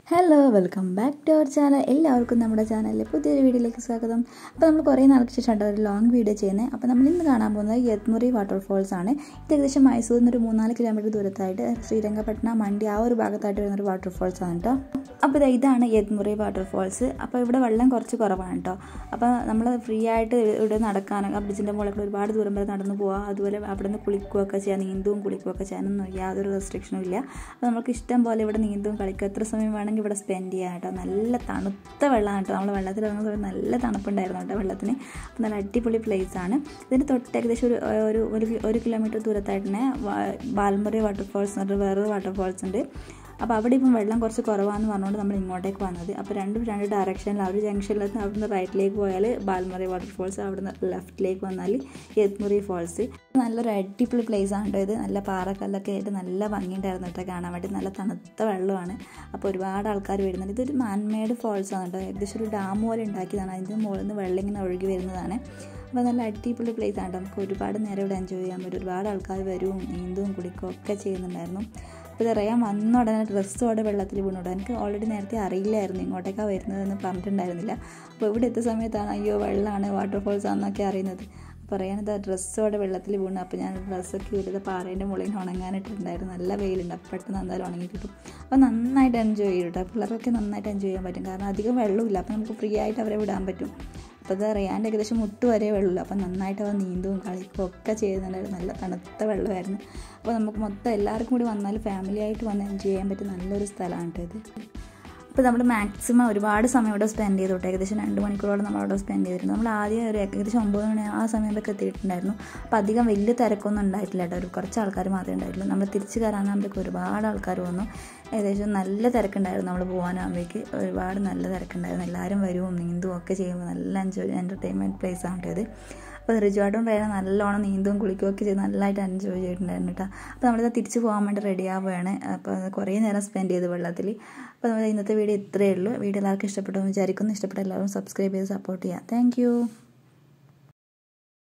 hello welcome back to our channel എല്ലാവർക്കും നമ്മുടെ ചാനലിലെ പുതിയൊരു വീഡിയോയിലേക്ക് സ്വാഗതം അപ്പോൾ നമ്മൾ കുറേ നാൾക്ക് ശേഷമാണ് ഒരു ലോങ് വീഡിയോ ചെയ്യുന്നത് അപ്പോൾ നമ്മൾ ഇന്ന് കാണാൻ പോകുന്നത് യത്മുറി വാട്ടർഫോൾസ് ആണ് ഇത് ഏകദേശം മൈസൂരിൽ നിന്ന് ഒരു മൂന്നാല് കിലോമീറ്റർ ദൂരത്തായിട്ട് ശ്രീരംഗപട്ടണ മണ്ടി ആ ഒരു ഭാഗത്തായിട്ട് വരുന്നൊരു വാട്ടർഫോൾസ് ആണ് കേട്ടോ അപ്പോൾ ഇത് ഇതാണ് യത്മുറി വാട്ടർഫോൾസ് അപ്പോൾ ഇവിടെ വെള്ളം കുറച്ച് കുറവാണ് കേട്ടോ അപ്പോൾ നമ്മൾ ഫ്രീ ആയിട്ട് ഇവിടെ നടക്കാനൊക്കെ ആ ബ്രിഡ്ജിൻ്റെ മുകളിൽ ഒരുപാട് ദൂരം വരെ നടന്നു പോവുക അതുപോലെ അവിടെ നിന്ന് കുളിക്കുകയൊക്കെ ചെയ്യാൻ നീന്തും കുളിക്കുകയൊക്കെ ചെയ്യാനൊന്നും യാതൊരു റെസ്ട്രിക്ഷനും ഇല്ല അപ്പോൾ നമുക്ക് ഇഷ്ടം പോലെ ഇവിടെ നീന്തും കളിക്കുക എത്ര സമയം വേണമെങ്കിൽ ഇവിടെ സ്പെൻഡ് ചെയ്യാം കേട്ടോ നല്ല തണുത്ത വെള്ളമാണ് കേട്ടോ നമ്മൾ വെള്ളത്തിൽ ഇറങ്ങുന്ന സമയത്ത് നല്ല തണുപ്പുണ്ടായിരുന്നു കേട്ടോ വെള്ളത്തിന് അപ്പോൾ നല്ല അടിപൊളി പ്ലേസ് ആണ് ഇതിന് തൊട്ട് ഏകദേശം ഒരു ഒരു ഒരു ഒരു കിലോമീറ്റർ ദൂരത്തായിട്ട് തന്നെ ബാൽമറി വാട്ടർഫോൾസ് എന്ന് പറഞ്ഞിട്ട് വേറൊരു വാട്ടർഫോൾസ് ഉണ്ട് അപ്പോൾ അവിടെ ഇപ്പം വെള്ളം കുറച്ച് കുറവാണെന്ന് പറഞ്ഞുകൊണ്ട് നമ്മൾ ഇങ്ങോട്ടേക്ക് വന്നത് അപ്പോൾ രണ്ടും രണ്ട് ഡയറക്ഷനിൽ ആ ഒരു ജംഗ്ഷനിൽ അവിടുന്ന് റൈറ്റിലേക്ക് പോയാൽ ബാൽമറി വാട്ടർഫോൾസ് അവിടുന്ന് ലെഫ്റ്റിലേക്ക് വന്നാൽ യത്മുറി ഫോൾസ് നല്ലൊരു അടിപൊളി പ്ലേസ് ആണ് കേട്ടോ ഇത് നല്ല പാറക്കല്ലൊക്കെ ആയിട്ട് നല്ല ഭംഗിയുണ്ടായിരുന്നു കേട്ടോ കാണാൻ വേണ്ടി നല്ല തണുത്ത വെള്ളമാണ് അപ്പോൾ ഒരുപാട് ആൾക്കാർ വരുന്നുണ്ട് ഇതൊരു മാൻമെയ്ഡ് ഫോൾസ് ആണ് കേട്ടോ ഏകദേശം ഒരു ഡാം പോലെ ഉണ്ടാക്കിയതാണ് അതിൻ്റെ മുകളിൽ നിന്ന് വെള്ളം ഇങ്ങനെ ഒഴുകി വരുന്നതാണ് അപ്പോൾ നല്ല അടിപൊളി പ്ലേസ് ആണ് നമുക്ക് ഒരുപാട് നേരം ഇവിടെ എൻജോയ് ചെയ്യാൻ പറ്റും ഒരുപാട് ആൾക്കാർ വരും നീന്തും കുടിക്കും ഒക്കെ ചെയ്യുന്നുണ്ടായിരുന്നു അപ്പോൾ ഇത് അറിയാൻ വന്ന ഉടനെ ഡ്രസ്സോടെ വെള്ളത്തിൽ വീണോട്ടോ എനിക്ക് ഓൾറെഡി നേരത്തെ അറിയില്ലായിരുന്നു ഇങ്ങോട്ടേക്കാണ് വരുന്നതെന്ന് പറഞ്ഞിട്ടുണ്ടായിരുന്നില്ല അപ്പോൾ ഇവിടെ എത്തിയ സമയത്താണ് അയ്യോ വെള്ളമാണ് വാട്ടർഫോൾസ് ആണെന്നൊക്കെ അറിയുന്നത് പറയാനത് ഡ്രസ്സോടെ വെള്ളത്തിൽ വീണു അപ്പോൾ ഞാൻ ഡ്രസ്സൊക്കെ ഇവിടുത്തെ പാറേൻ്റെ മുകളിൽ ഉണങ്ങാനിട്ടുണ്ടായിരുന്നു നല്ല വെയിലുണ്ട് അപ്പം പെട്ടെന്ന് എന്തായാലും ഉണങ്ങി കിട്ടും അപ്പോൾ നന്നായിട്ട് എൻജോയ് ചെയ്യും കേട്ടോ പിള്ളേർക്കൊക്കെ നന്നായിട്ട് എൻജോയ് ചെയ്യാൻ പറ്റും കാരണം അധികം വെള്ളമില്ല അപ്പോൾ നമുക്ക് ഫ്രീ ആയിട്ട് അവരെ വിടാൻ പറ്റും അപ്പോൾ ഇത് അറിയാണ്ട് ഏകദേശം മുട്ട് വരെ വെള്ളമില്ല അപ്പോൾ നന്നായിട്ട് അവർ നീന്തും കളിക്കും ഒക്കെ ചെയ്യുന്നുണ്ടായിരുന്നു നല്ല തണുത്ത വെള്ളമായിരുന്നു അപ്പോൾ നമുക്ക് മൊത്തം എല്ലാവർക്കും കൂടി വന്നാൽ ഫാമിലി ആയിട്ട് വന്ന് എൻജോയ് ചെയ്യാൻ പറ്റിയ നല്ലൊരു സ്ഥലമാണ് കേട്ടോ ഇത് അപ്പോൾ നമ്മൾ മാക്സിമം ഒരുപാട് സമയം ഇവിടെ സ്പെൻഡ് ചെയ്തു ഏകദേശം രണ്ട് മണിക്കൂറോളം നമ്മൾ അവിടെ സ്പെൻഡ് ചെയ്തിട്ടുണ്ട് നമ്മൾ ആദ്യം ഒരു ഏകദേശം ഒമ്പത് മണി ആ സമയത്തൊക്കെ എത്തിയിട്ടുണ്ടായിരുന്നു അപ്പോൾ അധികം വലിയ തിരക്കൊന്നും ഉണ്ടായിട്ടില്ല കേട്ടോ ഒരു കുറച്ച് ആൾക്കാർ മാത്രമേ ഉണ്ടായിട്ടുള്ളൂ നമ്മൾ തിരിച്ച് കയറാനാകുമ്പോഴേക്കും ഒരുപാട് ആൾക്കാർ വന്നു ഏകദേശം നല്ല തിരക്കുണ്ടായിരുന്നു നമ്മൾ പോകാനാകുമ്പോഴേക്ക് ഒരുപാട് നല്ല തിരക്കുണ്ടായിരുന്നു എല്ലാവരും വരും നീന്തും ഒക്കെ ചെയ്യുമ്പോൾ നല്ല എൻജോയ് എൻ്റർടൈൻമെൻറ്റ് പ്ലേസ് ആണ് ഇത് അപ്പോൾ റിജുവായിട്ടും വേറെ നല്ലോണം നീന്തും കുളിക്കുകയൊക്കെ ചെയ്ത് നല്ലതായിട്ട് എൻജോയ് ചെയ്തിട്ടുണ്ടായിരുന്നു കേട്ടോ അപ്പോൾ നമ്മളിത് തിരിച്ച് പോകാൻ വേണ്ടി റെഡി ആവുകയാണ് അപ്പോൾ കുറേ നേരം സ്പെൻഡ് ചെയ്തു വെള്ളത്തിൽ അപ്പോൾ നമ്മൾ ഇന്നത്തെ വീഡിയോ ഇത്രയേ ഉള്ളൂ വീഡിയോ എല്ലാവർക്കും ഇഷ്ടപ്പെട്ടു വിചാരിക്കുന്നു ഇഷ്ടപ്പെട്ട എല്ലാവരും സബ്സ്ക്രൈബ് ചെയ്ത് സപ്പോർട്ട് ചെയ്യാം താങ്ക്